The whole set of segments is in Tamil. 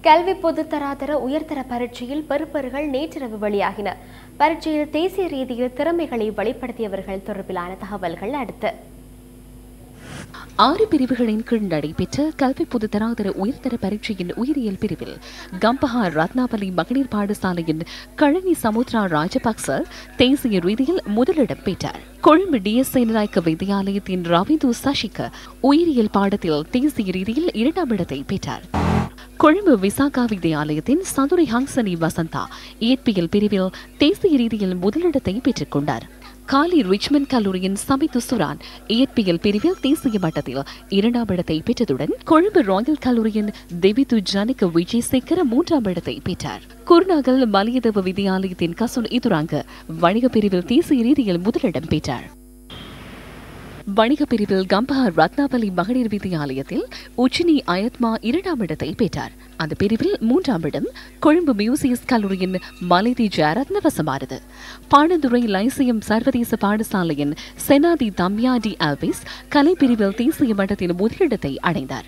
கல்வி பொதுத்தராதர உயர்தர பரீட்சையில் பெறுபர்கள் நேற்றிரவு வெளியாகின பரீட்சையில் தேசிய ரீதியில் திறமைகளை வெளிப்படுத்தியவர்கள் தொடர்பிலான தகவல்கள் அடுத்து ஆறு பிரிவுகளின் கீழ் நடைபெற்ற கல்வி பொதுத்தராதர உயர்தர பரீட்சையின் உயிரியல் பிரிவில் கம்பஹா ரத்னாவலி மகளிர் பாடசாலையின் கழனி சமுத்ரா ராஜபக்ச தேசிய ரீதியில் முதலிடம் பெற்றார் கொழும்பு டிஎஸ்ஐ நாயக்க வித்யாலயத்தின் ரவிந்து சசிக உயிரியல் பாடத்தில் தேசிய ரீதியில் இரண்டாம் இடத்தை பெற்றார் கொழும்பு விசாகா வித்யாலயத்தின் சதுரை ஹங்சனி வசந்தா இயற்பியல் பிரிவில் தேசிய ரீதியில் முதலிடத்தை பெற்றுக் கொண்டார் காலி ரிச்மண்ட் கல்லூரியின் சமித்து சுரான் இயற்பியல் பிரிவில் தேசிய மட்டத்தில் இரண்டாம் இடத்தை பெற்றதுடன் கொழும்பு ராயல் கல்லூரியின் தெவிது ஜானிக விஜயசேகர மூன்றாம் இடத்தை பெற்றார் குருநாகல் மலியதவ வித்யாலயத்தின் கசுன் இதுராங்க வணிக பிரிவில் தேசிய ரீதியில் முதலிடம் பெற்றார் வணிக பிரிவில் கம்பஹா ரத்னாவலி மகளிர் வித்யாலயத்தில் உச்சினி அயத்மா இரண்டாம் இடத்தை பெற்றார் அந்த பிரிவில் மூன்றாம் இடம் கொழும்பு மியூசியஸ் கல்லூரியின் மலைதி ஜாரத்ன வசமானது பாணந்துறை லைசியம் சர்வதேச பாடசாலையின் செனாதி தம்யாடி ஆல்விஸ் கலைப்பிரிவில் தேசிய மட்டத்தின் முதலிடத்தை அடைந்தார்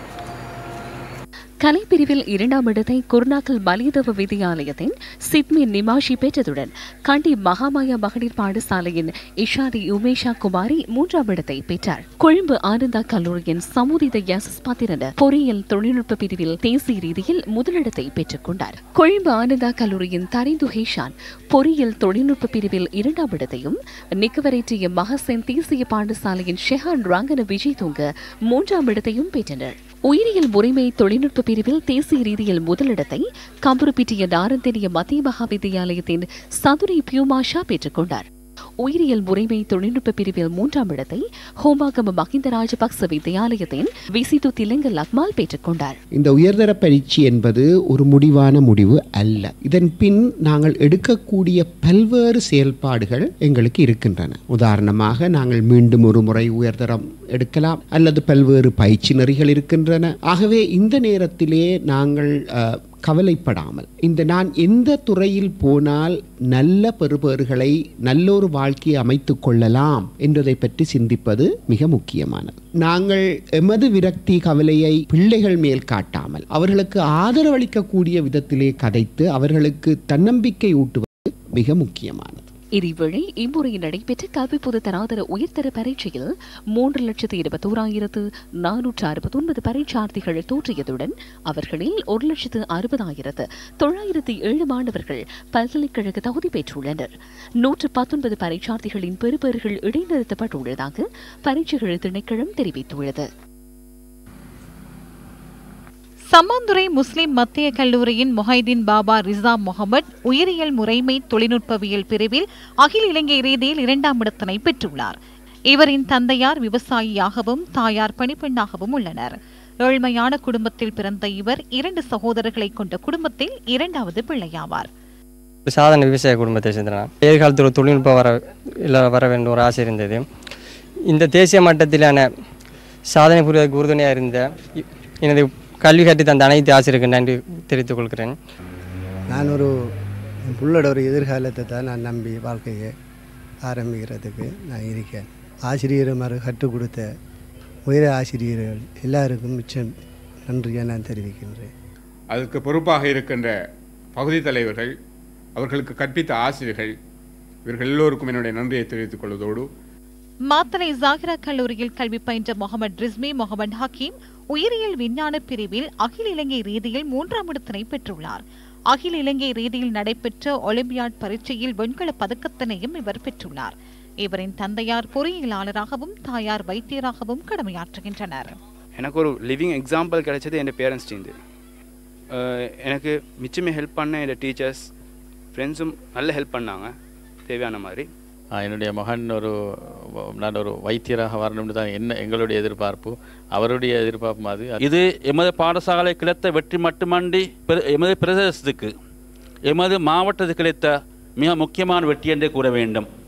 கலைப்பிரிவில் இரண்டாம் இடத்தை குருநாக்கல் மலியதவ வித்யாலயத்தின் சிட்மி நிமாஷி பெற்றதுடன் கண்டி மகாமாயா மகளிர் பாடசாலையின் இஷாதி உமேஷா குமாரி மூன்றாம் இடத்தை பெற்றார் கொழும்பு ஆனந்தா கல்லூரியின் சமுதித யாசஸ் பாத்திரன பொறியியல் தொழில்நுட்ப பிரிவில் தேசிய ரீதியில் முதலிடத்தை பெற்றுக் கொண்டார் கொழும்பு ஆனந்தா கல்லூரியின் தரிந்து ஹேஷான் பொறியியல் தொழில்நுட்ப பிரிவில் இரண்டாம் இடத்தையும் நிக்கவரேற்றிய மகசென் தேசிய பாடசாலையின் ஷெஹான் ராங்கன விஜய் தூங்க மூன்றாம் இடத்தையும் பெற்றனர் உயிரியல் முறைமை தொழில்நுட்ப பிரிவில் தேசிய ரீதியில் முதலிடத்தை கம்புருப்பிட்டிய நாரந்தெனிய மத்திய மகா வித்தியாலயத்தின் சதுரை பியூமாஷா பெற்றுக் கொண்டார் உயிரியல் முறைமை தொழில்நுட்ப பிரிவில் மூன்றாம் இடத்தை ஹோமாகம மஹிந்த ராஜபக்ச வித்தியாலயத்தின் விசிது திலங்க லக்மால் பெற்றுக் கொண்டார் இந்த உயர்தர பரீட்சை என்பது ஒரு முடிவான முடிவு அல்ல இதன் பின் நாங்கள் எடுக்கக்கூடிய பல்வேறு செயல்பாடுகள் எங்களுக்கு இருக்கின்றன உதாரணமாக நாங்கள் மீண்டும் ஒரு முறை உயர்தரம் எடுக்கலாம் அல்லது பல்வேறு பயிற்சி நெறிகள் இருக்கின்றன ஆகவே இந்த நேரத்திலே நாங்கள் அஹ், கவலைப்படாமல் இந்த நான் எந்த துறையில் போனால் நல்ல பெறுபேறுகளை நல்ல ஒரு வாழ்க்கையை அமைத்துக் கொள்ளலாம் என்பதை பற்றி சிந்திப்பது மிக முக்கியமானது நாங்கள் எமது விரக்தி கவலையை பிள்ளைகள் மேல் காட்டாமல் அவர்களுக்கு ஆதரவளிக்கக்கூடிய விதத்திலே கதைத்து அவர்களுக்கு தன்னம்பிக்கை ஊட்டுவது மிக முக்கியமானது இதேவேளை இம்முறை நடைபெற்ற கல்வி பொது தராதர உயர்தர பரீட்சையில் மூன்று லட்சத்து இருபத்தோராயிரத்து நானூற்று அறுபத்தொன்பது பரீட்சார்த்திகள் தோற்றியதுடன் அவர்களில் ஒரு லட்சத்து அறுபதாயிரத்து தொள்ளாயிரத்து ஏழு மாணவர்கள் பல்கலைக்கழக தகுதி பெற்றுள்ளனர் நூற்று பத்தொன்பது பரீட்சார்த்திகளின் பெறுபேறுகள் இடைநிறுத்தப்பட்டுள்ளதாக பரீட்சைகள் திணைக்களம் தெரிவித்துள்ளது சம்மாந்துறை முஸ்லிம் மத்திய கல்லூரியின் மொஹைதீன் பாபா ரிசா முகமது உயிரியல் முறைமை தொழில்நுட்பவியல் பிரிவில் அகில இலங்கை ரீதியில் இரண்டாம் இடத்தினை பெற்றுள்ளார் இவரின் தந்தையார் விவசாயியாகவும் தாயார் பணிப்பெண்ணாகவும் உள்ளனர் ஏழ்மையான குடும்பத்தில் பிறந்த இவர் இரண்டு சகோதரர்களை கொண்ட குடும்பத்தில் இரண்டாவது பிள்ளையாவார் ஒரு சாதாரண விவசாய குடும்பத்தை சேர்ந்தேன் எதிர்காலத்தில் ஒரு தொழில்நுட்பம் வர இல்லை வர வேண்டும் ஒரு ஆசை இருந்தது இந்த தேசிய மட்டத்திலான சாதனை புரிவதற்கு உறுதுணையாக இருந்த இ- எனது கல்வி கட்டி தந்த அனைத்து ஆசிரியருக்கு நன்றி தெரிவித்துக் கொள்கிறேன் நான் ஒரு என் புள்ளோட ஒரு எதிர்காலத்தை தான் நான் நம்பி வாழ்க்கையை ஆரம்பிக்கிறதுக்கு நான் இருக்கேன் ஆசிரியர் மாதிரி கற்றுக் கொடுத்த உயர ஆசிரியர்கள் எல்லாருக்கும் மிச்சம் நன்றியை நான் தெரிவிக்கின்றேன் அதற்கு பொறுப்பாக இருக்கின்ற பகுதி தலைவர்கள் அவர்களுக்கு கற்பித்த ஆசிரியர்கள் இவர்கள் எல்லோருக்கும் என்னுடைய நன்றியை தெரிவித்துக் கொள்வதோடு மாத்தளை ஜாகிரா கல்லூரியில் கல்வி பயின்ற முகமது ரிஸ்மி முகமது ஹக்கீம் உயிரியல் விஞ்ஞான பிரிவில் அகில இலங்கை ரீதியில் மூன்றாம் இடத்தினை பெற்றுள்ளார் அகில இலங்கை ரீதியில் நடைபெற்ற ஒலிம்பியாட் பரீட்சையில் வெண்கலப் பதக்கத்தினையும் இவர் பெற்றுள்ளார் இவரின் தந்தையார் பொறியியலாளராகவும் தாயார் வைத்தியராகவும் கடமையாற்றுகின்றனர் எனக்கு ஒரு லிவிங் எக்ஸாம்பிள் கிடைச்சது என் பேரண்ட்ஸ்டேருந்து எனக்கு மிச்சமே ஹெல்ப் பண்ண என் டீச்சர்ஸ் ஃப்ரெண்ட்ஸும் நல்ல ஹெல்ப் பண்ணாங்க தேவையான மாதிரி ஆ, என்னுடைய மகன் ஒரு நான் ஒரு வைத்தியராக வரணும்னு தான் என்ன எங்களுடைய எதிர்பார்ப்பு அவருடைய எதிர்பார்ப்பும் அது இது எமது பாடசாலை கிடைத்த வெற்றி மட்டுமன்றி பிர- எமது பிரதேசத்துக்கு எமது மாவட்டத்துக்கு கிடைத்த மிக முக்கியமான வெற்றி என்றே கூற வேண்டும்